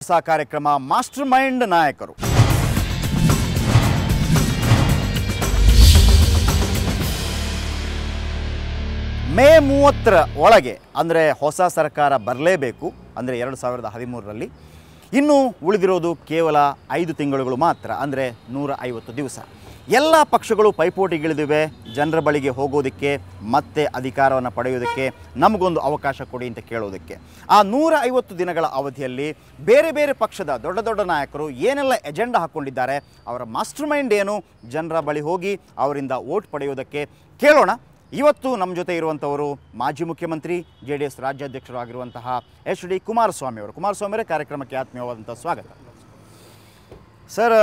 ಹೊಸ ಕಾರ್ಯಕ್ರಮ master mind ನಾಯಕರು ಮೇ ಮೂವತ್ತರ ಒಳಗೆ ಅಂದರೆ ಹೊಸ ಸರ್ಕಾರ ಬರಲೇಬೇಕು ಅಂದರೆ ಎರಡು ಸಾವಿರದ ಹದಿಮೂರರಲ್ಲಿ ಇನ್ನು ಉಳಿದಿರೋದು ಕೇವಲ ಐದು ತಿಂಗಳುಗಳು ಮಾತ್ರ ಅಂದರೆ ನೂರ ಐವತ್ತು ದಿವಸ ಎಲ್ಲ ಪಕ್ಷಗಳು ಪೈಪೋಟಿಗಿಳಿದಿವೆ ಜನರ ಬಳಿಗೆ ಹೋಗೋದಕ್ಕೆ ಮತ್ತೆ ಅಧಿಕಾರವನ್ನು ಪಡೆಯೋದಕ್ಕೆ ನಮಗೊಂದು ಅವಕಾಶ ಕೊಡಿ ಅಂತ ಕೇಳೋದಕ್ಕೆ ಆ ನೂರ ಐವತ್ತು ದಿನಗಳ ಅವಧಿಯಲ್ಲಿ ಬೇರೆ ಬೇರೆ ಪಕ್ಷದ ದೊಡ್ಡ ದೊಡ್ಡ ನಾಯಕರು ಏನೆಲ್ಲ ಎಜೆಂಡಾ ಹಾಕ್ಕೊಂಡಿದ್ದಾರೆ ಅವರ ಮಾಸ್ಟರ್ ಮೈಂಡ್ ಏನು ಜನರ ಬಳಿ ಹೋಗಿ ಅವರಿಂದ ವೋಟ್ ಪಡೆಯೋದಕ್ಕೆ ಕೇಳೋಣ ಇವತ್ತು ನಮ್ಮ ಜೊತೆ ಇರುವಂಥವರು ಮಾಜಿ ಮುಖ್ಯಮಂತ್ರಿ ಜೆ ಡಿ ಎಸ್ ರಾಜ್ಯಾಧ್ಯಕ್ಷರು ಆಗಿರುವಂತಹ ಎಚ್ ಡಿ ಕುಮಾರಸ್ವಾಮಿ ಅವರು ಕುಮಾರಸ್ವಾಮಿ ಅವರೇ ಕಾರ್ಯಕ್ರಮಕ್ಕೆ ಆತ್ಮೀಯವಾದಂಥ ಸ್ವಾಗತ ಸರ್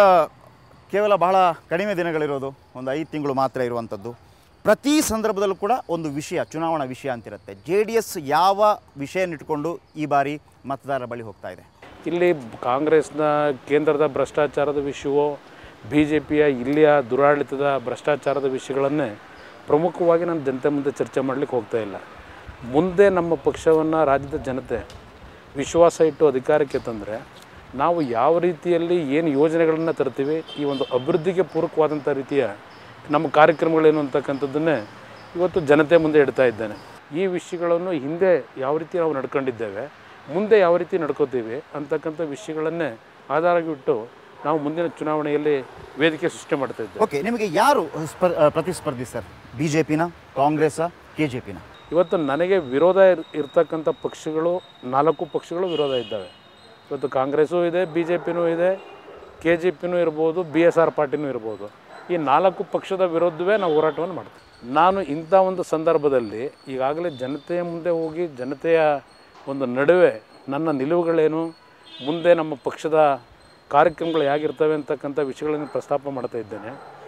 ಕೇವಲ ಬಹಳ ಕಡಿಮೆ ದಿನಗಳಿರೋದು ಒಂದು ಐದು ತಿಂಗಳು ಮಾತ್ರ ಇರುವಂಥದ್ದು ಪ್ರತಿ ಸಂದರ್ಭದಲ್ಲೂ ಕೂಡ ಒಂದು ವಿಷಯ ಚುನಾವಣಾ ವಿಷಯ ಅಂತಿರುತ್ತೆ ಜೆ ಡಿ ಎಸ್ ಯಾವ ವಿಷಯನ್ನಿಟ್ಕೊಂಡು ಈ ಬಾರಿ ಮತದಾರರ ಬಳಿ ಹೋಗ್ತಾ ಇದೆ ಇಲ್ಲಿ ಕಾಂಗ್ರೆಸ್ನ ಕೇಂದ್ರದ ಭ್ರಷ್ಟಾಚಾರದ ವಿಷಯವೋ ಬಿ ಜೆ ಪಿಯ ಇಲ್ಲಿಯ ದುರಾಡಳಿತದ ಭ್ರಷ್ಟಾಚಾರದ ವಿಷಯಗಳನ್ನೇ ಪ್ರಮುಖವಾಗಿ ನಾನು ಜನತೆ ಮುಂದೆ ಚರ್ಚೆ ಮಾಡಲಿಕ್ಕೆ ಹೋಗ್ತಾ ಇಲ್ಲ ಮುಂದೆ ನಮ್ಮ ಪಕ್ಷವನ್ನು ರಾಜ್ಯದ ಜನತೆ ವಿಶ್ವಾಸ ಇಟ್ಟು ಅಧಿಕಾರಕ್ಕೆ ತಂದರೆ ನಾವು ಯಾವ ರೀತಿಯಲ್ಲಿ ಏನು ಯೋಜನೆಗಳನ್ನು ತರ್ತೀವಿ ಈ ಒಂದು ಅಭಿವೃದ್ಧಿಗೆ ಪೂರಕವಾದಂಥ ರೀತಿಯ ನಮ್ಮ ಕಾರ್ಯಕ್ರಮಗಳೇನು ಅಂತಕ್ಕಂಥದ್ದನ್ನೇ ಇವತ್ತು ಜನತೆ ಮುಂದೆ ಇಡ್ತಾ ಇದ್ದೇನೆ ಈ ವಿಷಯಗಳನ್ನು ಹಿಂದೆ ಯಾವ ರೀತಿ ನಾವು ನಡ್ಕೊಂಡಿದ್ದೇವೆ ಮುಂದೆ ಯಾವ ರೀತಿ ನಡ್ಕೋತೀವಿ ಅಂತಕ್ಕಂಥ ವಿಷಯಗಳನ್ನೇ ಆಧಾರವಿಟ್ಟು ನಾವು ಮುಂದಿನ ಚುನಾವಣೆಯಲ್ಲಿ ವೇದಿಕೆ ಸೃಷ್ಟಿ ಮಾಡ್ತಾ ಇದ್ದೇವೆ ಓಕೆ ನಿಮಗೆ ಯಾರು ಸ್ಪರ್ ಆ, ಪ್ರತಿಸ್ಪರ್ಧಿ ಸರ್ ಬಿ ಜೆ ಪಿನ ಕಾಂಗ್ರೆಸ್ಸಾ ಕೆ ಜೆ ಪಿನ ಇವತ್ತು ನನಗೆ ವಿರೋಧ ಇರ್ ಇರ್ತಕ್ಕಂಥ ಪಕ್ಷಗಳು ನಾಲ್ಕು ಪಕ್ಷಗಳು ವಿರೋಧ ಇದ್ದಾವೆ ಇವತ್ತು ಕಾಂಗ್ರೆಸ್ಸೂ ಇದೆ ಬಿ ಜೆ ಪಿನೂ ಇದೆ ಕೆ ಜಿ ಪಿನೂ ಇರ್ಬೋದು ಬಿ ಎಸ್ ಆರ್ ಪಾರ್ಟಿನೂ ಇರ್ಬೋದು ಈ ನಾಲ್ಕು ಪಕ್ಷದ ವಿರುದ್ಧವೇ ನಾವು ಹೋರಾಟವನ್ನು ಮಾಡ್ತೀವಿ ನಾನು ಇಂಥ ಒಂದು ಸಂದರ್ಭದಲ್ಲಿ ಈಗಾಗಲೇ ಜನತೆಯ ಮುಂದೆ ಹೋಗಿ ಜನತೆಯ ಒಂದು ನಡುವೆ ನನ್ನ ನಿಲುವುಗಳೇನು ಮುಂದೆ ನಮ್ಮ ಪಕ್ಷದ ಕಾರ್ಯಕ್ರಮಗಳು ಹೇಗಿರ್ತವೆ ಅಂತಕ್ಕಂಥ ವಿಷಯಗಳನ್ನು ಪ್ರಸ್ತಾಪ ಮಾಡ್ತಾ ಇದ್ದೇನೆ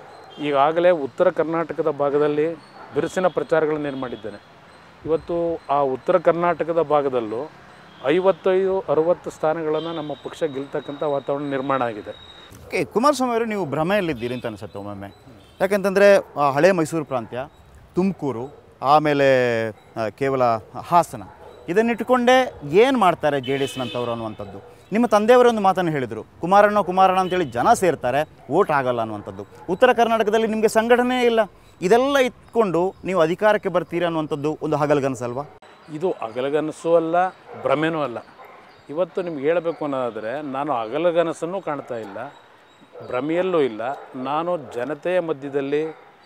ಈಗಾಗಲೇ ಉತ್ತರ ಕರ್ನಾಟಕದ ಭಾಗದಲ್ಲಿ ಬಿರುಸಿನ ಪ್ರಚಾರಗಳನ್ನು ಏನು ಮಾಡಿದ್ದೇನೆ ಇವತ್ತು ಆ ಉತ್ತರ ಕರ್ನಾಟಕದ ಭಾಗದಲ್ಲೂ ಐವತ್ತೈದು ಅರುವತ್ತು ಸ್ಥಾನಗಳನ್ನು ನಮ್ಮ ಪಕ್ಷ ಗೆಲ್ತಕ್ಕಂಥ ವಾತಾವರಣ ನಿರ್ಮಾಣ ಆಗಿದೆ ಓಕೆ ಕುಮಾರಸ್ವಾಮಿ ಅವರು ನೀವು ಭ್ರಮೆಯಲ್ಲಿದ್ದೀರಿ ಅಂತ ಅನಿಸುತ್ತೆ ಒಮ್ಮೊಮ್ಮೆ ಯಾಕೆಂತಂದರೆ ಆ, ಹಳೆ ಮೈಸೂರು ಪ್ರಾಂತ್ಯ ತುಮಕೂರು ಆಮೇಲೆ ಆ, ಕೇವಲ ಹಾಸನ ಇದನ್ನಿಟ್ಟುಕೊಂಡೇ ಏನು ಮಾಡ್ತಾರೆ ಜೆ ಡಿ ಎಸ್ನಂಥವ್ರು ಅನ್ನುವಂಥದ್ದು ನಿಮ್ಮ ತಂದೆಯವರೇ ಒಂದು ಮಾತನ್ನು ಹೇಳಿದರು ಕುಮಾರಣ್ಣ ಕುಮಾರಣ್ಣ ಅಂತೇಳಿ ಜನ ಸೇರ್ತಾರೆ ವೋಟ್ ಆಗಲ್ಲ ಅನ್ನುವಂಥದ್ದು ಉತ್ತರ ಕರ್ನಾಟಕದಲ್ಲಿ ನಿಮಗೆ ಸಂಘಟನೆ ಇಲ್ಲ ಇದೆಲ್ಲ ಇಟ್ಕೊಂಡು ನೀವು ಅಧಿಕಾರಕ್ಕೆ ಬರ್ತೀರಿ ಅನ್ನುವಂಥದ್ದು ಒಂದು ಹಗಲ್ಗನಸಲ್ವಾ ಇದು ಅಗಲಗನಸು ಅಲ್ಲ ಭ್ರಮೆನೂ ಅಲ್ಲ ಇವತ್ತು ನಿಮ್ಗೆ ಹೇಳಬೇಕು ಅನ್ನೋದಾದರೆ ನಾನು ಅಗಲಗನಸನ್ನು ಕಾಣ್ತಾ ಇಲ್ಲ ಭ್ರಮೆಯಲ್ಲೂ ಇಲ್ಲ ನಾನು ಜನತೆಯ ಮಧ್ಯದಲ್ಲಿ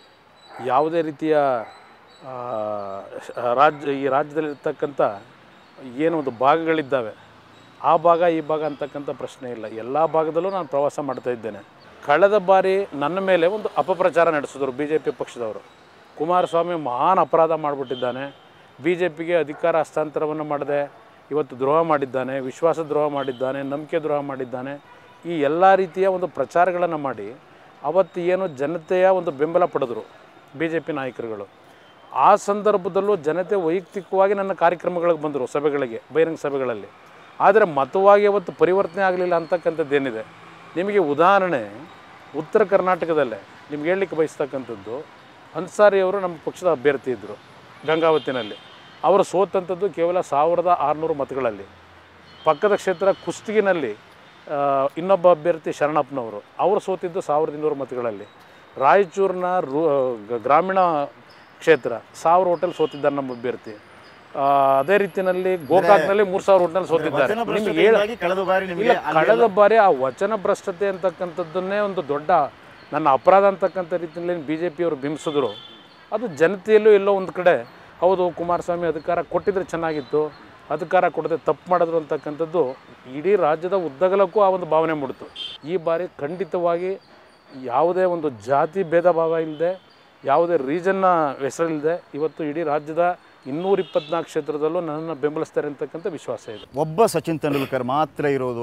ಯಾವುದೇ ರೀತಿಯ ಆ, ಶ- ರಾಜ್ಯ ಈ ರಾಜ್ಯದಲ್ಲಿರ್ತಕ್ಕಂಥ ಏನು ಒಂದು ಭಾಗಗಳಿದ್ದಾವೆ ಆ ಭಾಗ ಈ ಭಾಗ ಅಂತಕ್ಕಂಥ ಪ್ರಶ್ನೆ ಇಲ್ಲ ಎಲ್ಲ ಭಾಗದಲ್ಲೂ ನಾನು ಪ್ರವಾಸ ಮಾಡ್ತಾ ಇದ್ದೇನೆ ಕಳೆದ ಬಾರಿ ನನ್ನ ಮೇಲೆ ಒಂದು ಅಪಪ್ರಚಾರ ನಡೆಸಿದ್ರು ಬಿ ಜೆ ಪಿ ಪಕ್ಷದವರು ಕುಮಾರಸ್ವಾಮಿ ಮಹಾನ್ ಅಪರಾಧ ಮಾಡಿಬಿಟ್ಟಿದ್ದಾನೆ ಬಿ ಜೆ ಪಿಗೆ ಅಧಿಕಾರ ಹಸ್ತಾಂತರವನ್ನು ಮಾಡದೆ ಇವತ್ತು ದ್ರೋಹ ಮಾಡಿದ್ದಾನೆ ವಿಶ್ವಾಸ ದ್ರೋಹ ಮಾಡಿದ್ದಾನೆ ನಂಬಿಕೆ ದ್ರೋಹ ಮಾಡಿದ್ದಾನೆ ಈ ಎಲ್ಲ ರೀತಿಯ ಒಂದು ಪ್ರಚಾರಗಳನ್ನು ಮಾಡಿ ಅವತ್ತು ಏನು ಜನತೆಯ ಒಂದು ಬೆಂಬಲ ಪಡೆದರು ಬಿ ಜೆ ಪಿ ನಾಯಕರುಗಳು ಆ ಸಂದರ್ಭದಲ್ಲೂ ಜನತೆ ವೈಯಕ್ತಿಕವಾಗಿ ನನ್ನ ಕಾರ್ಯಕ್ರಮಗಳಿಗೆ ಬಂದರು ಸಭೆಗಳಿಗೆ ಬಹಿರಂಗ ಸಭೆಗಳಲ್ಲಿ ಆದರೆ ಮತವಾಗಿ ಅವತ್ತು ಪರಿವರ್ತನೆ ಆಗಲಿಲ್ಲ ಅಂತಕ್ಕಂಥದ್ದೇನಿದೆ ನಿಮಗೆ ಉದಾಹರಣೆ ಉತ್ತರ ಕರ್ನಾಟಕದಲ್ಲೇ ನಿಮ್ಗೆ ಹೇಳಲಿಕ್ಕೆ ಬಯಸ್ತಕ್ಕಂಥದ್ದು ಅನ್ಸಾರಿ ಅವರು ನಮ್ಮ ಪಕ್ಷದ ಅಭ್ಯರ್ಥಿ ಇದ್ದರು ಗಂಗಾವತಿನಲ್ಲಿ ಅವರು ಸೋತಂಥದ್ದು ಕೇವಲ ಸಾವಿರದ ಆರುನೂರು ಮತಗಳಲ್ಲಿ ಪಕ್ಕದ ಕ್ಷೇತ್ರ ಕುಷ್ಟಗಿನಲ್ಲಿ ಆ, ಇನ್ನೊಬ್ಬ ಅಭ್ಯರ್ಥಿ ಶರಣಪ್ಪನವರು ಅವರು ಸೋತಿದ್ದು ಸಾವಿರದ ಇನ್ನೂರು ಮತಗಳಲ್ಲಿ ರಾಯಚೂರಿನ ರೂ ಗ- ಗ್ರಾಮೀಣ ಕ್ಷೇತ್ರ ಸಾವಿರ ಹೋಟೆಲ್ ಸೋತಿದ್ದಾರೆ ನಮ್ಮ ಅಭ್ಯರ್ಥಿ ಆ, ಅದೇ ರೀತಿಯಲ್ಲಿ ಗೋಕಾಕ್ನಲ್ಲಿ ಮೂರು ಸಾವಿರ ಹೋಟೆಲ್ ಸೋತಿದ್ದಾರೆ ನಿಮ್ಗೆ ಹೇಳ ಕಳೆದ ಬಾರಿ ಇಲ್ಲ ಕಳೆದ ಬಾರಿ ಆ ವಚನ ಭ್ರಷ್ಟತೆ ಅಂತಕ್ಕಂಥದ್ದನ್ನೇ ಒಂದು ದೊಡ್ಡ ನನ್ನ ಅಪರಾಧ ಅಂತಕ್ಕಂಥ ರೀತಿಯಲ್ಲಿ ಬಿ ಜೆ ಪಿಯವರು ಬಿಂಬಿಸಿದ್ರು ಅದು ಜನತೆಯಲ್ಲೂ ಎಲ್ಲೋ ಒಂದು ಕಡೆ ಹೌದು ಕುಮಾರಸ್ವಾಮಿ ಅಧಿಕಾರ ಕೊಟ್ಟಿದ್ರೆ ಚೆನ್ನಾಗಿತ್ತು ಅಧಿಕಾರ ಕೊಡದೆ ತಪ್ಪು ಮಾಡಿದ್ರು ಅಂತಕ್ಕಂಥದ್ದು ಇಡೀ ರಾಜ್ಯದ ಉದ್ದಗಲಕ್ಕೂ ಆ ಒಂದು ಭಾವನೆ ಮೂಡಿತು ಈ ಬಾರಿ ಖಂಡಿತವಾಗಿ ಯಾವುದೇ ಒಂದು ಜಾತಿ ಭೇದ ಭಾವ ಇಲ್ಲದೆ ಯಾವುದೇ ರೀಜನ್ನ ಹೆಸರಿಲ್ಲದೆ ಇವತ್ತು ಇಡೀ ರಾಜ್ಯದ ಇನ್ನೂರ ಇಪ್ಪತ್ನಾಲ್ಕು ಕ್ಷೇತ್ರದಲ್ಲೂ ನನ್ನನ್ನು ಬೆಂಬಲಿಸ್ತಾರೆ ಅಂತಕ್ಕಂಥ ವಿಶ್ವಾಸ ಇದೆ ಒಬ್ಬ ಸಚಿನ್ ತೆಂಡೂಲ್ಕರ್ ಮಾತ್ರ ಇರೋದು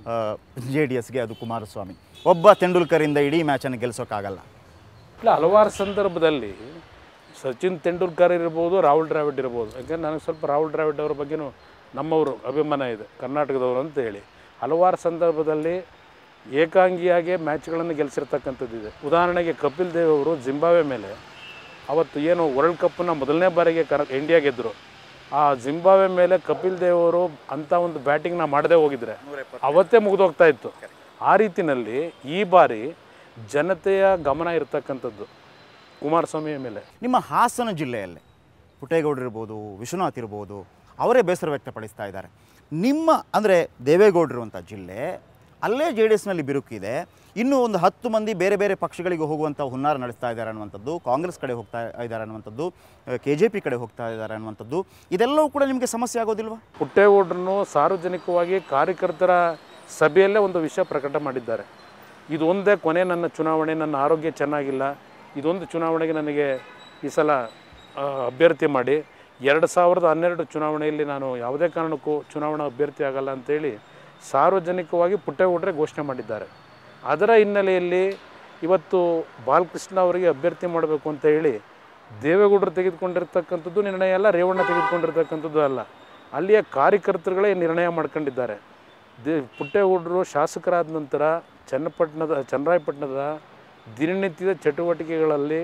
ಜೆ ಡಿ ಎಸ್ಗೆ ಅದು ಕುಮಾರಸ್ವಾಮಿ ಒಬ್ಬ ತೆಂಡೂಲ್ಕರಿಂದ ಇಡೀ ಮ್ಯಾಚನ್ನು ಗೆಲ್ಲಿಸೋಕ್ಕಾಗಲ್ಲ ಇಲ್ಲ ಹಲವಾರು ಸಂದರ್ಭದಲ್ಲಿ ಸಚಿನ್ ತೆಂಡೂಲ್ಕರ್ ಇರ್ಬೋದು ರಾಹುಲ್ ದ್ರಾವಿಡ್ ಇರ್ಬೋದು ಯಾಕಂದ್ರೆ ನನಗೆ ಸ್ವಲ್ಪ ರಾಹುಲ್ ದ್ರಾವಿಡ್ ಅವ್ರ ಬಗ್ಗೆನೂ ನಮ್ಮವರು ಅಭಿಮಾನ ಇದೆ ಕರ್ನಾಟಕದವರು ಅಂತ ಹೇಳಿ ಹಲವಾರು ಸಂದರ್ಭದಲ್ಲಿ ಏಕಾಂಗಿಯಾಗಿ ಮ್ಯಾಚ್ಗಳನ್ನು ಗೆಲ್ಲಿಸಿರ್ತಕ್ಕಂಥದ್ದಿದೆ ಉದಾಹರಣೆಗೆ ಕಪಿಲ್ ದೇವ್ ಅವರು ಜಿಂಬಾಬ್ವೆ ಮೇಲೆ ಅವತ್ತು ಏನು ವರ್ಲ್ಡ್ ಕಪ್ಪನ್ನ ಮೊದಲನೇ ಬಾರಿಗೆ ಕರ್ ಇಂಡಿಯಾ ಗೆದ್ದರು ಆ ಜಿಂಬಾಬ್ವೆ ಮೇಲೆ ಕಪಿಲ್ ದೇವ್ ಅವರು ಅಂಥ ಒಂದು ಬ್ಯಾಟಿಂಗ್ನ ಮಾಡದೇ ಹೋಗಿದ್ರೆ ಅವತ್ತೇ ಮುಗಿದೋಗ್ತಾ ಇತ್ತು ಆ ರೀತಿನಲ್ಲಿ ಈ ಬಾರಿ ಜನತೆಯ ಗಮನ ಇರ್ತಕ್ಕಂಥದ್ದು ಕುಮಾರಸ್ವಾಮಿಯ ಮೇಲೆ ನಿಮ್ಮ ಹಾಸನ ಜಿಲ್ಲೆಯಲ್ಲೇ ಪುಟ್ಟೇಗೌಡರು ಇರ್ಬೋದು ವಿಶ್ವನಾಥ್ ಇರ್ಬೋದು ಅವರೇ ಬೇಸರ ವ್ಯಕ್ತಪಡಿಸ್ತಾ ಇದ್ದಾರೆ ನಿಮ್ಮ ಅಂದರೆ ದೇವೇಗೌಡರು ಅಂತ ಜಿಲ್ಲೆ ಅಲ್ಲೇ ಜೆ ಡಿ ಎಸ್ನಲ್ಲಿ ಬಿರುಕಿದೆ ಇನ್ನೂ ಒಂದು ಹತ್ತು ಮಂದಿ ಬೇರೆ ಬೇರೆ ಪಕ್ಷಗಳಿಗೆ ಹೋಗುವಂಥ ಹುನ್ನಾರ ನಡೆಸ್ತಾ ಇದ್ದಾರೆ ಅನ್ನುವಂಥದ್ದು ಕಾಂಗ್ರೆಸ್ ಕಡೆ ಹೋಗ್ತಾ ಇದ್ದಾರೆ ಅನ್ನುವಂಥದ್ದು ಕೆ ಜೆ ಪಿ ಕಡೆ ಹೋಗ್ತಾ ಇದ್ದಾರೆ ಅನ್ನುವಂಥದ್ದು ಇದೆಲ್ಲವೂ ಕೂಡ ನಿಮಗೆ ಸಮಸ್ಯೆ ಆಗೋದಿಲ್ವಾ ಪುಟ್ಟೇಗೌಡರನ್ನು ಸಾರ್ವಜನಿಕವಾಗಿ ಕಾರ್ಯಕರ್ತರ ಸಭೆಯಲ್ಲೇ ಒಂದು ವಿಷಯ ಪ್ರಕಟ ಮಾಡಿದ್ದಾರೆ ಇದು ಒಂದೇ ಕೊನೆ ನನ್ನ ಚುನಾವಣೆ ನನ್ನ ಆರೋಗ್ಯ ಚೆನ್ನಾಗಿಲ್ಲ ಇದೊಂದು ಚುನಾವಣೆಗೆ ನನಗೆ ಈ ಸಲ ಆ, ಅಭ್ಯರ್ಥಿ ಮಾಡಿ ಎರಡು ಸಾವಿರದ ಹನ್ನೆರಡು ಚುನಾವಣೆಯಲ್ಲಿ ನಾನು ಯಾವುದೇ ಕಾರಣಕ್ಕೂ ಚುನಾವಣಾ ಅಭ್ಯರ್ಥಿ ಆಗಲ್ಲ ಅಂತೇಳಿ ಸಾರ್ವಜನಿಕವಾಗಿ ಪುಟ್ಟೇಗೌಡರೇ ಘೋಷಣೆ ಮಾಡಿದ್ದಾರೆ ಅದರ ಹಿನ್ನೆಲೆಯಲ್ಲಿ ಇವತ್ತು ಬಾಲಕೃಷ್ಣ ಅವರಿಗೆ ಅಭ್ಯರ್ಥಿ ಮಾಡಬೇಕು ಅಂತ ಹೇಳಿ ದೇವೇಗೌಡರು ತೆಗೆದುಕೊಂಡಿರ್ತಕ್ಕಂಥದ್ದು ನಿರ್ಣಯ ಅಲ್ಲ ರೇವಣ್ಣ ತೆಗೆದುಕೊಂಡಿರ್ತಕ್ಕಂಥದ್ದು ಅಲ್ಲ ಅಲ್ಲಿಯ ಕಾರ್ಯಕರ್ತರುಗಳೇ ನಿರ್ಣಯ ಮಾಡ್ಕೊಂಡಿದ್ದಾರೆ ದೇ ಪುಟ್ಟೇಗೌಡರು ಶಾಸಕರಾದ ನಂತರ ಚನ್ನಪಟ್ಟಣದ ಚನ್ನರಾಯಪಟ್ಟಣದ ದಿನನಿತ್ಯದ ಚಟುವಟಿಕೆಗಳಲ್ಲಿ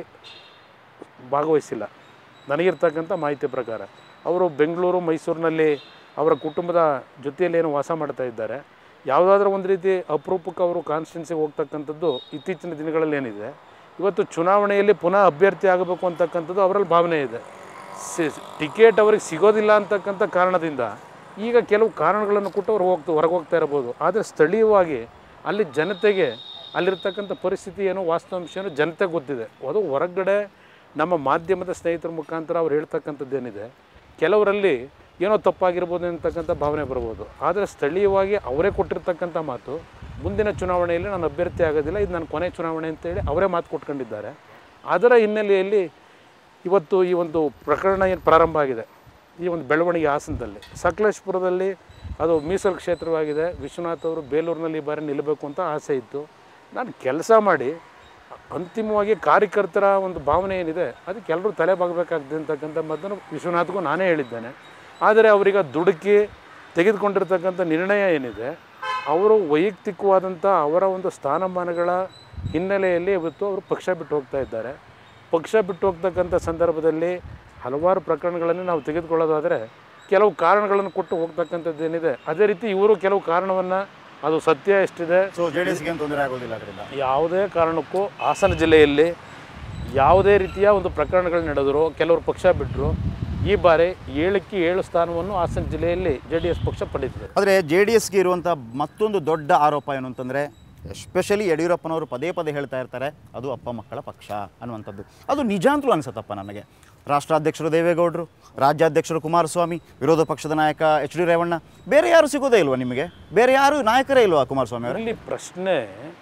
ಭಾಗವಹಿಸಿಲ್ಲ ನನಗಿರ್ತಕ್ಕಂಥ ಮಾಹಿತಿ ಪ್ರಕಾರ ಅವರು ಬೆಂಗಳೂರು ಮೈಸೂರಿನಲ್ಲಿ ಅವರ ಕುಟುಂಬದ ಜೊತೆಯಲ್ಲಿ ಏನು ವಾಸ ಮಾಡ್ತಾ ಇದ್ದಾರೆ ಯಾವುದಾದ್ರೂ ಒಂದು ರೀತಿ ಅಪರೂಪಕ್ಕೆ ಅವರು ಕಾನ್ಸ್ಟಿಟ್ಯೂನ್ಸಿಗೆ ಹೋಗ್ತಕ್ಕಂಥದ್ದು ಇತ್ತೀಚಿನ ದಿನಗಳಲ್ಲಿ ಏನಿದೆ ಇವತ್ತು ಚುನಾವಣೆಯಲ್ಲಿ ಪುನಃ ಅಭ್ಯರ್ಥಿ ಆಗಬೇಕು ಅಂತಕ್ಕಂಥದ್ದು ಅವರಲ್ಲಿ ಭಾವನೆ ಇದೆ ಸಿ ಟಿಕೆಟ್ ಅವ್ರಿಗೆ ಸಿಗೋದಿಲ್ಲ ಅಂತಕ್ಕಂಥ ಕಾರಣದಿಂದ ಈಗ ಕೆಲವು ಕಾರಣಗಳನ್ನು ಕೊಟ್ಟು ಅವ್ರು ಹೋಗ್ತಾ ಹೊರಗೆ ಹೋಗ್ತಾ ಇರ್ಬೋದು ಆದರೆ ಸ್ಥಳೀಯವಾಗಿ ಅಲ್ಲಿ ಜನತೆಗೆ ಅಲ್ಲಿರ್ತಕ್ಕಂಥ ಪರಿಸ್ಥಿತಿ ಏನು ವಾಸ್ತವಾಂಶ ಏನು ಜನತೆಗೆ ಗೊತ್ತಿದೆ ಅದು ಹೊರಗಡೆ ನಮ್ಮ ಮಾಧ್ಯಮದ ಸ್ನೇಹಿತರ ಮುಖಾಂತರ ಅವ್ರು ಹೇಳ್ತಕ್ಕಂಥದ್ದು ಏನಿದೆ ಕೆಲವರಲ್ಲಿ ಏನೋ ತಪ್ಪಾಗಿರ್ಬೋದು ಅಂತಕ್ಕಂಥ ಭಾವನೆ ಬರ್ಬೋದು ಆದರೆ ಸ್ಥಳೀಯವಾಗಿ ಅವರೇ ಕೊಟ್ಟಿರ್ತಕ್ಕಂಥ ಮಾತು ಮುಂದಿನ ಚುನಾವಣೆಯಲ್ಲಿ ನಾನು ಅಭ್ಯರ್ಥಿ ಆಗೋದಿಲ್ಲ ಇದು ನನ್ನ ಕೊನೆ ಚುನಾವಣೆ ಅಂತೇಳಿ ಅವರೇ ಮಾತು ಕೊಟ್ಕೊಂಡಿದ್ದಾರೆ ಅದರ ಹಿನ್ನೆಲೆಯಲ್ಲಿ ಇವತ್ತು ಈ ಒಂದು ಪ್ರಕರಣ ಏನು ಪ್ರಾರಂಭ ಆಗಿದೆ ಈ ಒಂದು ಬೆಳವಣಿಗೆ ಹಾಸನದಲ್ಲಿ ಸಕಲೇಶ್ಪುರದಲ್ಲಿ ಅದು ಮೀಸಲು ಕ್ಷೇತ್ರವಾಗಿದೆ ವಿಶ್ವನಾಥ್ ಅವರು ಬೇಲೂರಿನಲ್ಲಿ ಈ ಬಾರಿ ನಿಲ್ಲಬೇಕು ಅಂತ ಆಸೆ ಇತ್ತು ನಾನು ಕೆಲಸ ಮಾಡಿ ಅಂತಿಮವಾಗಿ ಕಾರ್ಯಕರ್ತರ ಒಂದು ಭಾವನೆ ಏನಿದೆ ಅದಕ್ಕೆ ಎಲ್ಲರೂ ತಲೆ ಬಾಗಬೇಕಾಗ್ತದೆ ಅಂತಕ್ಕಂಥ ಮಾತನ್ನು ವಿಶ್ವನಾಥ್ಗೂ ನಾನೇ ಹೇಳಿದ್ದೇನೆ ಆದರೆ ಅವರೀಗ ದುಡುಕಿ ತೆಗೆದುಕೊಂಡಿರ್ತಕ್ಕಂಥ ನಿರ್ಣಯ ಏನಿದೆ ಅವರು ವೈಯಕ್ತಿಕವಾದಂಥ ಅವರ ಒಂದು ಸ್ಥಾನಮಾನಗಳ ಹಿನ್ನೆಲೆಯಲ್ಲಿ ಇವತ್ತು ಅವರು ಪಕ್ಷ ಬಿಟ್ಟು ಹೋಗ್ತಾ ಇದ್ದಾರೆ ಪಕ್ಷ ಬಿಟ್ಟು ಹೋಗ್ತಕ್ಕಂಥ ಸಂದರ್ಭದಲ್ಲಿ ಹಲವಾರು ಪ್ರಕರಣಗಳನ್ನು ನಾವು ತೆಗೆದುಕೊಳ್ಳೋದಾದರೆ ಕೆಲವು ಕಾರಣಗಳನ್ನು ಕೊಟ್ಟು ಹೋಗ್ತಕ್ಕಂಥದ್ದು ಏನಿದೆ ಅದೇ ರೀತಿ ಇವರು ಕೆಲವು ಕಾರಣವನ್ನು ಅದು ಸತ್ಯ ಎಷ್ಟಿದೆ ಸೊ ಜೆ ಡಿ ಎಸ್ಗೆ ಏನು ತೊಂದರೆ ಆಗೋದಿಲ್ಲ ಅದರಿಂದ ಯಾವುದೇ ಕಾರಣಕ್ಕೂ ಹಾಸನ ಜಿಲ್ಲೆಯಲ್ಲಿ ಯಾವುದೇ ರೀತಿಯ ಒಂದು ಪ್ರಕರಣಗಳು ನಡೆದರು ಕೆಲವರು ಪಕ್ಷ ಬಿಟ್ಟರು ಈ ಬಾರಿ ಏಳಕ್ಕೆ ಏಳು ಸ್ಥಾನವನ್ನು ಹಾಸನ ಜಿಲ್ಲೆಯಲ್ಲಿ ಜೆ ಡಿ ಎಸ್ ಪಕ್ಷ ಪಡೆದಿದೆ ಆದರೆ ಜೆ ಡಿ ಎಸ್ಗೆ ಇರುವಂಥ ಮತ್ತೊಂದು ದೊಡ್ಡ ಆರೋಪ ಏನು ಅಂತಂದರೆ ಎಸ್ಪೆಷಲಿ ಯಡಿಯೂರಪ್ಪನವರು ಪದೇ ಪದೇ ಹೇಳ್ತಾ ಇರ್ತಾರೆ ಅದು ಅಪ್ಪ ಮಕ್ಕಳ ಪಕ್ಷ ಅನ್ನುವಂಥದ್ದು ಅದು ನಿಜ ಅಂತಲೂ ಅನಿಸುತ್ತಪ್ಪ ನನಗೆ ರಾಷ್ಟ್ರಾಧ್ಯಕ್ಷರು ದೇವೇಗೌಡರು ರಾಜ್ಯಾಧ್ಯಕ್ಷರು ಕುಮಾರಸ್ವಾಮಿ ವಿರೋಧ ಪಕ್ಷದ ನಾಯಕ ಎಚ್ ಡಿ ರೇವಣ್ಣ ಬೇರೆ ಯಾರು ಸಿಗೋದೇ ಇಲ್ವಾ ನಿಮಗೆ ಬೇರೆ ಯಾರು ನಾಯಕರೇ ಇಲ್ವಾ ಕುಮಾರಸ್ವಾಮಿ ಅವರೇ ಇಲ್ಲಿ ಪ್ರಶ್ನೆ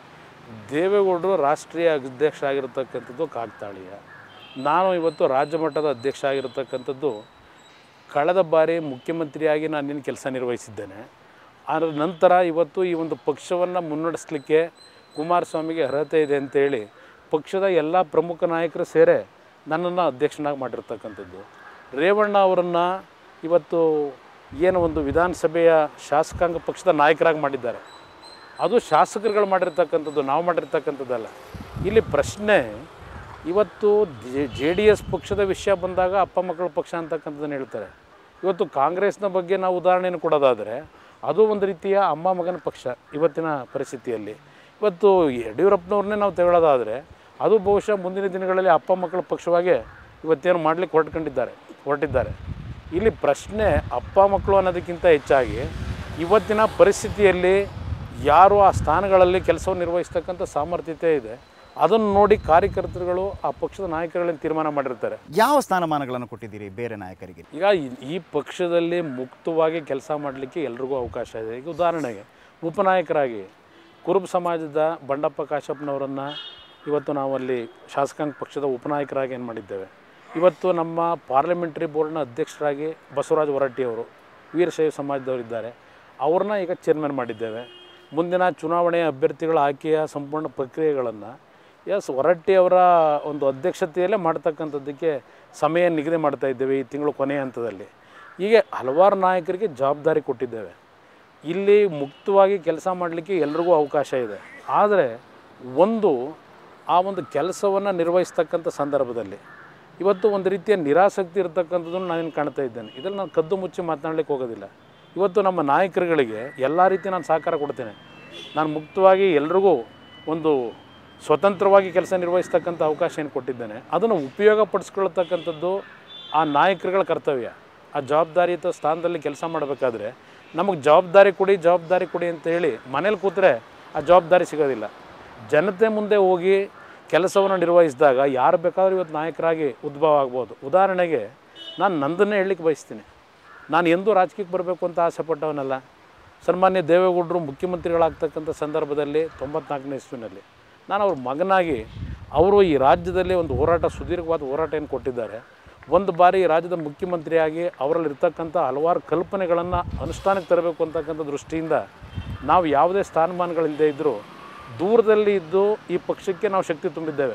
ದೇವೇಗೌಡರು ರಾಷ್ಟ್ರೀಯ ಅಧ್ಯಕ್ಷ ಆಗಿರತಕ್ಕಂಥದ್ದು ಕಾಗ್ತಾಳೀಯ ನಾನು ಇವತ್ತು ರಾಜ್ಯ ಮಟ್ಟದ ಅಧ್ಯಕ್ಷ ಆಗಿರತಕ್ಕಂಥದ್ದು ಕಳೆದ ಬಾರಿ ಮುಖ್ಯಮಂತ್ರಿಯಾಗಿ ನಾನು ನಿನ್ನ ಕೆಲಸ ನಿರ್ವಹಿಸಿದ್ದೇನೆ ಅದರ ನಂತರ ಇವತ್ತು ಈ ಒಂದು ಪಕ್ಷವನ್ನು ಮುನ್ನಡೆಸಲಿಕ್ಕೆ ಕುಮಾರಸ್ವಾಮಿಗೆ ಅರ್ಹತೆ ಇದೆ ಅಂತೇಳಿ ಪಕ್ಷದ ಎಲ್ಲ ಪ್ರಮುಖ ನಾಯಕರು ಸೇರೆ ನನ್ನನ್ನು ಅಧ್ಯಕ್ಷನಾಗಿ ಮಾಡಿರ್ತಕ್ಕಂಥದ್ದು ರೇವಣ್ಣ ಅವರನ್ನು ಇವತ್ತು ಏನು ಒಂದು ವಿಧಾನಸಭೆಯ ಶಾಸಕಾಂಗ ಪಕ್ಷದ ನಾಯಕರಾಗಿ ಮಾಡಿದ್ದಾರೆ ಅದು ಶಾಸಕರುಗಳು ಮಾಡಿರ್ತಕ್ಕಂಥದ್ದು ನಾವು ಮಾಡಿರ್ತಕ್ಕಂಥದ್ದಲ್ಲ ಇಲ್ಲಿ ಪ್ರಶ್ನೆ ಇವತ್ತು ಜೆ ಡಿ ಎಸ್ ಪಕ್ಷದ ವಿಷಯ ಬಂದಾಗ ಅಪ್ಪ ಮಕ್ಕಳ ಪಕ್ಷ ಅಂತಕ್ಕಂಥದ್ದನ್ನು ಹೇಳ್ತಾರೆ ಇವತ್ತು ಕಾಂಗ್ರೆಸ್ನ ಬಗ್ಗೆ ನಾವು ಉದಾಹರಣೆಯನ್ನು ಕೊಡೋದಾದರೆ ಅದು ಒಂದು ರೀತಿಯ ಅಮ್ಮ ಮಗನ ಪಕ್ಷ ಇವತ್ತಿನ ಪರಿಸ್ಥಿತಿಯಲ್ಲಿ ಇವತ್ತು ಯಡಿಯೂರಪ್ಪನವ್ರನ್ನೇ ನಾವು ತಗೊಳ್ಳೋದಾದರೆ ಅದು ಬಹುಶಃ ಮುಂದಿನ ದಿನಗಳಲ್ಲಿ ಅಪ್ಪ ಮಕ್ಕಳ ಪಕ್ಷವಾಗಿ ಇವತ್ತೇನು ಮಾಡಲಿಕ್ಕೆ ಹೊರಟ್ಕೊಂಡಿದ್ದಾರೆ ಹೊರಟಿದ್ದಾರೆ ಇಲ್ಲಿ ಪ್ರಶ್ನೆ ಅಪ್ಪ ಮಕ್ಕಳು ಅನ್ನೋದಕ್ಕಿಂತ ಹೆಚ್ಚಾಗಿ ಇವತ್ತಿನ ಪರಿಸ್ಥಿತಿಯಲ್ಲಿ ಯಾರು ಆ ಸ್ಥಾನಗಳಲ್ಲಿ ಕೆಲಸವನ್ನು ನಿರ್ವಹಿಸ್ತಕ್ಕಂಥ ಸಾಮರ್ಥ್ಯತೆ ಇದೆ ಅದನ್ನು ನೋಡಿ ಕಾರ್ಯಕರ್ತರುಗಳು ಆ ಪಕ್ಷದ ನಾಯಕರುಗಳನ್ನು ತೀರ್ಮಾನ ಮಾಡಿರ್ತಾರೆ ಯಾವ ಸ್ಥಾನಮಾನಗಳನ್ನು ಕೊಟ್ಟಿದ್ದೀರಿ ಬೇರೆ ನಾಯಕರಿಗೆ ಈಗ ಈ- ಈ ಪಕ್ಷದಲ್ಲಿ ಮುಕ್ತವಾಗಿ ಕೆಲಸ ಮಾಡಲಿಕ್ಕೆ ಎಲ್ರಿಗೂ ಅವಕಾಶ ಇದೆ ಈಗ ಉದಾಹರಣೆಗೆ ಉಪನಾಯಕರಾಗಿ ಕುರುಬ ಸಮಾಜದ ಬಂಡಪ್ಪ ಕಾಶಪ್ಪನವರನ್ನು ಇವತ್ತು ನಾವು ಅಲ್ಲಿ ಶಾಸಕಾಂಗ ಪಕ್ಷದ ಉಪನಾಯಕರಾಗಿ ಏನು ಮಾಡಿದ್ದೇವೆ ಇವತ್ತು ನಮ್ಮ ಪಾರ್ಲಿಮೆಂಟ್ರಿ ಬೋರ್ಡ್ನ ಅಧ್ಯಕ್ಷರಾಗಿ ಬಸವರಾಜ ಹೊರಟ್ಟಿಯವರು ವೀರಶೈವ ಸಮಾಜದವರಿದ್ದಾರೆ ಅವ್ರನ್ನ ಈಗ ಚೇರ್ಮನ್ ಮಾಡಿದ್ದೇವೆ ಮುಂದಿನ ಚುನಾವಣೆಯ ಅಭ್ಯರ್ಥಿಗಳ ಆಯ್ಕೆಯ ಸಂಪೂರ್ಣ ಪ್ರಕ್ರಿಯೆಗಳನ್ನು ಎಸ್ ಹೊರಟ್ಟಿ ಅವರ ಒಂದು ಅಧ್ಯಕ್ಷತೆಯಲ್ಲೇ ಮಾಡ್ತಕ್ಕಂಥದ್ದಕ್ಕೆ ಸಮಯ ನಿಗದಿ ಮಾಡ್ತಾ ಇದ್ದೇವೆ ಈ ತಿಂಗಳು ಕೊನೆಯ ಹಂತದಲ್ಲಿ ಹೀಗೆ ಹಲವಾರು ನಾಯಕರಿಗೆ ಜವಾಬ್ದಾರಿ ಕೊಟ್ಟಿದ್ದೇವೆ ಇಲ್ಲಿ ಮುಕ್ತವಾಗಿ ಕೆಲಸ ಮಾಡಲಿಕ್ಕೆ ಎಲ್ರಿಗೂ ಅವಕಾಶ ಇದೆ ಆದರೆ ಒಂದು ಆ ಒಂದು ಕೆಲಸವನ್ನು ನಿರ್ವಹಿಸ್ತಕ್ಕಂಥ ಸಂದರ್ಭದಲ್ಲಿ ಇವತ್ತು ಒಂದು ರೀತಿಯ ನಿರಾಸಕ್ತಿ ಇರತಕ್ಕಂಥದ್ದನ್ನು ನಾನೇನು ಕಾಣ್ತಾ ಇದ್ದೇನೆ ಇದರಲ್ಲಿ ನಾನು ಕದ್ದು ಮುಚ್ಚಿ ಮಾತನಾಡಲಿಕ್ಕೆ ಹೋಗೋದಿಲ್ಲ ಇವತ್ತು ನಮ್ಮ ನಾಯಕರುಗಳಿಗೆ ಎಲ್ಲ ರೀತಿ ನಾನು ಸಹಕಾರ ಕೊಡ್ತೇನೆ ನಾನು ಮುಕ್ತವಾಗಿ ಎಲ್ರಿಗೂ ಒಂದು ಸ್ವತಂತ್ರವಾಗಿ ಕೆಲಸ ನಿರ್ವಹಿಸ್ತಕ್ಕಂಥ ಅವಕಾಶ ಏನು ಕೊಟ್ಟಿದ್ದೇನೆ ಅದನ್ನು ಉಪಯೋಗ ಪಡಿಸ್ಕೊಳ್ತಕ್ಕಂಥದ್ದು ಆ ನಾಯಕರುಗಳ ಕರ್ತವ್ಯ ಆ ಜವಾಬ್ದಾರಿಯುತ ಸ್ಥಾನದಲ್ಲಿ ಕೆಲಸ ಮಾಡಬೇಕಾದ್ರೆ ನಮಗೆ ಜವಾಬ್ದಾರಿ ಕೊಡಿ ಜವಾಬ್ದಾರಿ ಕೊಡಿ ಅಂತ ಹೇಳಿ ಮನೇಲಿ ಕೂತ್ರೆ ಆ ಜವಾಬ್ದಾರಿ ಸಿಗೋದಿಲ್ಲ ಜನತೆ ಮುಂದೆ ಹೋಗಿ ಕೆಲಸವನ್ನು ನಿರ್ವಹಿಸಿದಾಗ ಯಾರು ಬೇಕಾದ್ರೂ ಇವತ್ತು ನಾಯಕರಾಗಿ ಉದ್ಭವ ಆಗ್ಬೋದು ಉದಾಹರಣೆಗೆ ನಾನು ನಂದನ್ನೇ ಹೇಳಲಿಕ್ಕೆ ಬಯಸ್ತೀನಿ ನಾನು ಎಂದೂ ರಾಜಕೀಯಕ್ಕೆ ಬರಬೇಕು ಅಂತ ಆಸೆ ಪಟ್ಟವನಲ್ಲ ಸನ್ಮಾನ್ಯ ದೇವೇಗೌಡರು ಮುಖ್ಯಮಂತ್ರಿಗಳಾಗ್ತಕ್ಕಂಥ ಸಂದರ್ಭದಲ್ಲಿ ತೊಂಬತ್ನಾಲ್ಕನೇ ಇಸ್ವಿನಲ್ಲಿ ನಾನು ಅವ್ರ ಮಗನಾಗಿ ಅವರು ಈ ರಾಜ್ಯದಲ್ಲಿ ಒಂದು ಹೋರಾಟ ಸುದೀರ್ಘವಾದ ಹೋರಾಟ ಏನು ಕೊಟ್ಟಿದ್ದಾರೆ ಒಂದು ಬಾರಿ ಈ ರಾಜ್ಯದ ಮುಖ್ಯಮಂತ್ರಿಯಾಗಿ ಅವರಲ್ಲಿರ್ತಕ್ಕಂಥ ಹಲವಾರು ಕಲ್ಪನೆಗಳನ್ನು ಅನುಷ್ಠಾನಕ್ಕೆ ತರಬೇಕು ಅಂತಕ್ಕಂಥ ದೃಷ್ಟಿಯಿಂದ ನಾವು ಯಾವುದೇ ಸ್ಥಾನಮಾನಗಳಿಲ್ಲದೆ ಇದ್ದರೂ ದೂರದಲ್ಲಿ ಇದ್ದು ಈ ಪಕ್ಷಕ್ಕೆ ನಾವು ಶಕ್ತಿ ತುಂಬಿದ್ದೇವೆ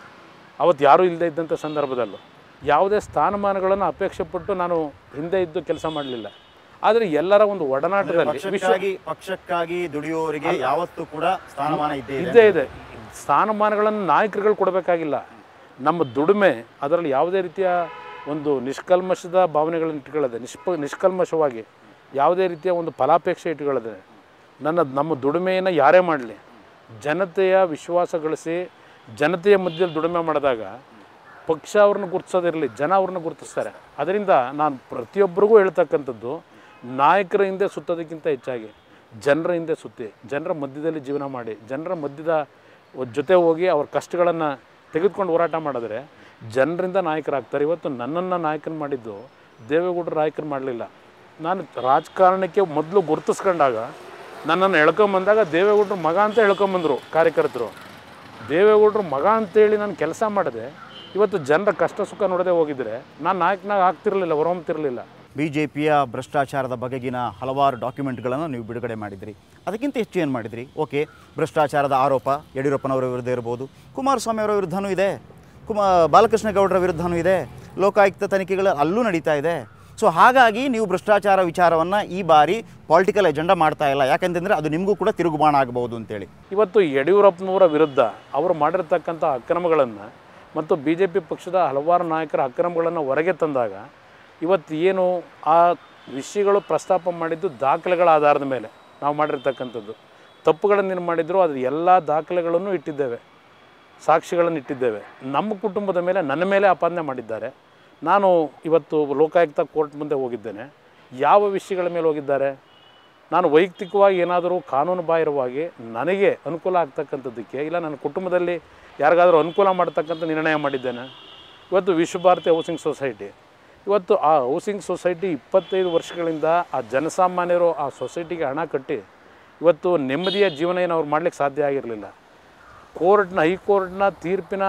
ಅವತ್ತು ಯಾರೂ ಇಲ್ಲದೆ ಇದ್ದಂಥ ಸಂದರ್ಭದಲ್ಲೂ ಯಾವುದೇ ಸ್ಥಾನಮಾನಗಳನ್ನು ಅಪೇಕ್ಷೆ ಪಟ್ಟು ನಾನು ಹಿಂದೆ ಇದ್ದು ಕೆಲಸ ಮಾಡಲಿಲ್ಲ ಆದರೆ ಎಲ್ಲರ ಒಂದು ಒಡನಾಟದಲ್ಲಿ ವಿಶ್ವ ಪಕ್ಷಕ್ಕಾಗಿ ಪಕ್ಷಕ್ಕಾಗಿ ದುಡಿಯುವವರಿಗೆ ಯಾವತ್ತೂ ಕೂಡ ಸ್ಥಾನಮಾನ ಇದ್ದೇ ಇದೆ ಇದ್ದೇ ಇದೆ ಸ್ಥಾನಮಾನಗಳನ್ನು ನಾಯಕರುಗಳು ಕೊಡಬೇಕಾಗಿಲ್ಲ ನಮ್ಮ ದುಡಿಮೆ ಅದರಲ್ಲಿ ಯಾವುದೇ ರೀತಿಯ ಒಂದು ನಿಷ್ಕಲ್ಮಶದ ಭಾವನೆಗಳನ್ನು ಇಟ್ಕೊಳ್ಳದೆ ನಿಷ್ಪ ನಿಷ್ಕಲ್ಮಶವಾಗಿ ಯಾವುದೇ ರೀತಿಯ ಒಂದು ಫಲಾಪೇಕ್ಷೆ ಇಟ್ಕೊಳ್ಳದೆ ನನ್ನ ನಮ್ಮ ದುಡಿಮೆಯನ್ನು ಯಾರೇ ಮಾಡಲಿ ಜನತೆಯ ವಿಶ್ವಾಸ ಗಳಿಸಿ ಜನತೆಯ ಮಧ್ಯದಲ್ಲಿ ದುಡಿಮೆ ಮಾಡಿದಾಗ ಪಕ್ಷ ಅವ್ರನ್ನ ಗುರುತಿಸೋದಿರಲಿ ಜನ ಅವ್ರನ್ನ ಗುರುತಿಸ್ತಾರೆ ಅದರಿಂದ ನಾನು ಪ್ರತಿಯೊಬ್ಬರಿಗೂ ಹೇಳ್ತಕ್ಕಂಥದ್ದು ನಾಯಕರ ಹಿಂದೆ ಸುತ್ತೋದಕ್ಕಿಂತ ಹೆಚ್ಚಾಗಿ ಜನರ ಹಿಂದೆ ಸುತ್ತಿ ಜನರ ಮಧ್ಯದಲ್ಲಿ ಜೀವನ ಮಾಡಿ ಜನರ ಮಧ್ಯದ ಜೊತೆ ಹೋಗಿ ಅವ್ರ ಕಷ್ಟಗಳನ್ನು ತೆಗೆದುಕೊಂಡು ಹೋರಾಟ ಮಾಡಿದ್ರೆ ಜನರಿಂದ ನಾಯಕರಾಗ್ತಾರೆ ಇವತ್ತು ನನ್ನನ್ನು ನಾಯಕನ ಮಾಡಿದ್ದು ದೇವೇಗೌಡರು ನಾಯಕನ ಮಾಡಲಿಲ್ಲ ನಾನು ರಾಜಕಾರಣಕ್ಕೆ ಮೊದಲು ಗುರುತಿಸ್ಕೊಂಡಾಗ ನನ್ನನ್ನು ಎಳ್ಕೊಂಬಂದಾಗ ದೇವೇಗೌಡರು ಮಗ ಅಂತ ಎಳ್ಕೊಂಬಂದರು ಕಾರ್ಯಕರ್ತರು ದೇವೇಗೌಡರು ಮಗ ಅಂತೇಳಿ ನಾನು ಕೆಲಸ ಮಾಡಿದೆ ಇವತ್ತು ಜನರ ಕಷ್ಟ ಸುಖ ನೋಡದೆ ಹೋಗಿದ್ರೆ ನಾನು ನಾಯಕನಾಗ ಆಗ್ತಿರಲಿಲ್ಲ ಹೊರಹೊಮ್ತಿರಲಿಲ್ಲ ಬಿ ಜೆ ಪಿಯ ಭ್ರಷ್ಟಾಚಾರದ ಬಗೆಗಿನ ಹಲವಾರು ಡಾಕ್ಯುಮೆಂಟ್ಗಳನ್ನು ನೀವು ಬಿಡುಗಡೆ ಮಾಡಿದ್ರಿ ಅದಕ್ಕಿಂತ ಹೆಚ್ಚು ಏನು ಮಾಡಿದ್ರಿ ಓಕೆ ಭ್ರಷ್ಟಾಚಾರದ ಆರೋಪ ಯಡಿಯೂರಪ್ಪನವರ ವಿರುದ್ಧ ಇರ್ಬೋದು ಕುಮಾರಸ್ವಾಮಿ ಅವರ ವಿರುದ್ಧನೂ ಇದೆ ಕುಮಾ ಬಾಲಕೃಷ್ಣ ಗೌಡರ ವಿರುದ್ಧನೂ ಇದೆ ಲೋಕಾಯುಕ್ತ ತನಿಖೆಗಳು ಅಲ್ಲೂ ನಡೀತಾ ಇದೆ ಸೊ ಹಾಗಾಗಿ ನೀವು ಭ್ರಷ್ಟಾಚಾರ ವಿಚಾರವನ್ನು ಈ ಬಾರಿ ಪಾಲಿಟಿಕಲ್ ಎಜೆಂಡಾ ಮಾಡ್ತಾ ಇಲ್ಲ ಯಾಕೆಂತಂದರೆ ಅದು ನಿಮಗೂ ಕೂಡ ತಿರುಗುಬಾಣ ಆಗಬಹುದು ಅಂತೇಳಿ ಇವತ್ತು ಯಡಿಯೂರಪ್ಪನವರ ವಿರುದ್ಧ ಅವರು ಮಾಡಿರ್ತಕ್ಕಂಥ ಅಕ್ರಮಗಳನ್ನು ಮತ್ತು ಬಿ ಜೆ ಪಿ ಪಕ್ಷದ ಹಲವಾರು ನಾಯಕರ ಅಕ್ರಮಗಳನ್ನು ಹೊರಗೆ ತಂದಾಗ ಇವತ್ತು ಏನು ಆ ವಿಷಯಗಳು ಪ್ರಸ್ತಾಪ ಮಾಡಿದ್ದು ದಾಖಲೆಗಳ ಆಧಾರದ ಮೇಲೆ ನಾವು ಮಾಡಿರ್ತಕ್ಕಂಥದ್ದು ತಪ್ಪುಗಳನ್ನು ಏನು ಮಾಡಿದ್ರು ಅದ್ರ ಎಲ್ಲ ದಾಖಲೆಗಳನ್ನು ಇಟ್ಟಿದ್ದೇವೆ ಸಾಕ್ಷಿಗಳನ್ನು ಇಟ್ಟಿದ್ದೇವೆ ನಮ್ಮ ಕುಟುಂಬದ ಮೇಲೆ ನನ್ನ ಮೇಲೆ ಆಪಾದನೆ ಮಾಡಿದ್ದಾರೆ ನಾನು ಇವತ್ತು ಲೋಕಾಯುಕ್ತ ಕೋರ್ಟ್ ಮುಂದೆ ಹೋಗಿದ್ದೇನೆ ಯಾವ ವಿಷಯಗಳ ಮೇಲೆ ಹೋಗಿದ್ದಾರೆ ನಾನು ವೈಯಕ್ತಿಕವಾಗಿ ಏನಾದರೂ ಕಾನೂನು ಬಾಹಿರವಾಗಿ ನನಗೆ ಅನುಕೂಲ ಆಗ್ತಕ್ಕಂಥದ್ದಕ್ಕೆ ಇಲ್ಲ ನನ್ನ ಕುಟುಂಬದಲ್ಲಿ ಯಾರಿಗಾದರೂ ಅನುಕೂಲ ಮಾಡ್ತಕ್ಕಂಥ ನಿರ್ಣಯ ಮಾಡಿದ್ದೇನೆ ಇವತ್ತು ವಿಶ್ವಭಾರತಿ ಹೌಸಿಂಗ್ ಸೊಸೈಟಿ ಇವತ್ತು ಆ ಹೌಸಿಂಗ್ ಸೊಸೈಟಿ ಇಪ್ಪತ್ತೈದು ವರ್ಷಗಳಿಂದ ಆ ಜನಸಾಮಾನ್ಯರು ಆ ಸೊಸೈಟಿಗೆ ಹಣ ಕಟ್ಟಿ ಇವತ್ತು ನೆಮ್ಮದಿಯ ಜೀವನ ಏನು ಅವ್ರು ಮಾಡಲಿಕ್ಕೆ ಸಾಧ್ಯ ಆಗಿರಲಿಲ್ಲ ಕೋರ್ಟ್ನ ಹೈಕೋರ್ಟ್ನ ತೀರ್ಪಿನ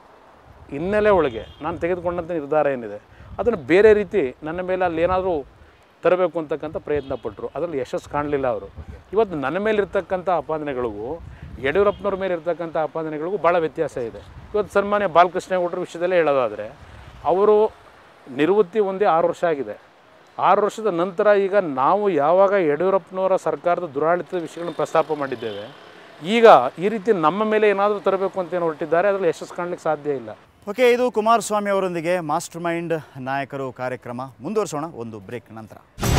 ಹಿನ್ನೆಲೆ ಒಳಗೆ ನಾನು ತೆಗೆದುಕೊಂಡಂಥ ನಿರ್ಧಾರ ಏನಿದೆ ಅದನ್ನು ಬೇರೆ ರೀತಿ ನನ್ನ ಮೇಲೆ ಅಲ್ಲಿ ಏನಾದರೂ ತರಬೇಕು ಅಂತಕ್ಕಂಥ ಪ್ರಯತ್ನ ಪಟ್ಟರು ಅದರಲ್ಲಿ ಯಶಸ್ಸು ಕಾಣಲಿಲ್ಲ ಅವರು ಇವತ್ತು ನನ್ನ ಮೇಲೆ ಇರ್ತಕ್ಕಂಥ ಆಪಾದನೆಗಳಿಗೂ ಯಡಿಯೂರಪ್ಪನವ್ರ ಮೇಲೆ ಇರ್ತಕ್ಕಂಥ ಆಪಾದನೆಗಳಿಗೂ ಭಾಳ ವ್ಯತ್ಯಾಸ ಇದೆ ಇವತ್ತು ಸನ್ಮಾನ್ಯ ಬಾಲಕೃಷ್ಣೇಗೌಡರ ವಿಷಯದಲ್ಲೇ ಹೇಳೋದಾದರೆ ಅವರು ನಿವೃತ್ತಿ ಒಂದೇ ಆರು ವರ್ಷ ಆಗಿದೆ ಆರು ವರ್ಷದ ನಂತರ ಈಗ ನಾವು ಯಾವಾಗ ಯಡಿಯೂರಪ್ಪನವರ ಸರ್ಕಾರದ ದುರಾಡಳಿತದ ವಿಷಯಗಳನ್ನು ಪ್ರಸ್ತಾಪ ಮಾಡಿದ್ದೇವೆ ಈಗ ಈ ರೀತಿ ನಮ್ಮ ಮೇಲೆ ಏನಾದರೂ ತರಬೇಕು ಅಂತ ಏನು ಹೊರಟಿದ್ದಾರೆ ಅದರಲ್ಲಿ ಯಶಸ್ಸು ಕಾಣಲಿಕ್ಕೆ ಸಾಧ್ಯ ಇಲ್ಲ ಓಕೆ ಇದು ಕುಮಾರಸ್ವಾಮಿ ಅವರೊಂದಿಗೆ ಮಾಸ್ಟರ್ ಮೈಂಡ್ ನಾಯಕರು ಕಾರ್ಯಕ್ರಮ ಮುಂದುವರಿಸೋಣ ಒಂದು ಬ್ರೇಕ್ ನಂತರ